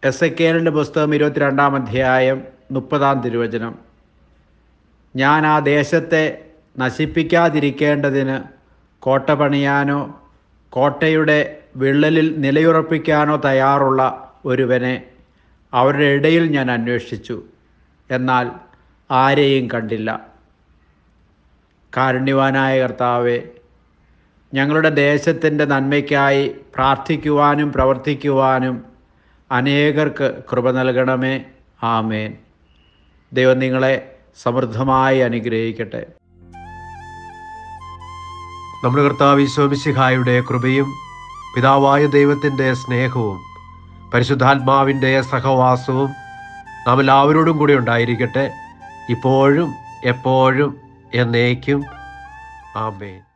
S A കെലിൻ്റെ പുസ്തകം ഇരുപത്തിരണ്ടാം അധ്യായം മുപ്പതാം തിരുവചനം ഞാൻ ആ ദേശത്തെ നശിപ്പിക്കാതിരിക്കേണ്ടതിന് കോട്ട പണിയാനോ കോട്ടയുടെ വിള്ളലിൽ നിലയുറപ്പിക്കാനോ തയ്യാറുള്ള ഒരുവനെ അവരുടെ ഇടയിൽ ഞാൻ അന്വേഷിച്ചു എന്നാൽ ആരെയും കണ്ടില്ല കാരുണ്യവാനായ കർത്താവെ ഞങ്ങളുടെ ദേശത്തിൻ്റെ നന്മയ്ക്കായി പ്രാർത്ഥിക്കുവാനും പ്രവർത്തിക്കുവാനും അനേകർക്ക് കൃപ നൽകണമേ ആമേൻ ദൈവം നിങ്ങളെ സമൃദ്ധമായി അനുഗ്രഹിക്കട്ടെ നമ്മുടെ കർത്താവ് ഈശോമിശിഹായുടെ കൃപയും പിതാവായ ദൈവത്തിൻ്റെ സ്നേഹവും പരിശുദ്ധാത്മാവിൻ്റെ സഹവാസവും നാം എല്ലാവരോടും കൂടി ഉണ്ടായിരിക്കട്ടെ ഇപ്പോഴും എപ്പോഴും എന്നേക്കും ആമേൻ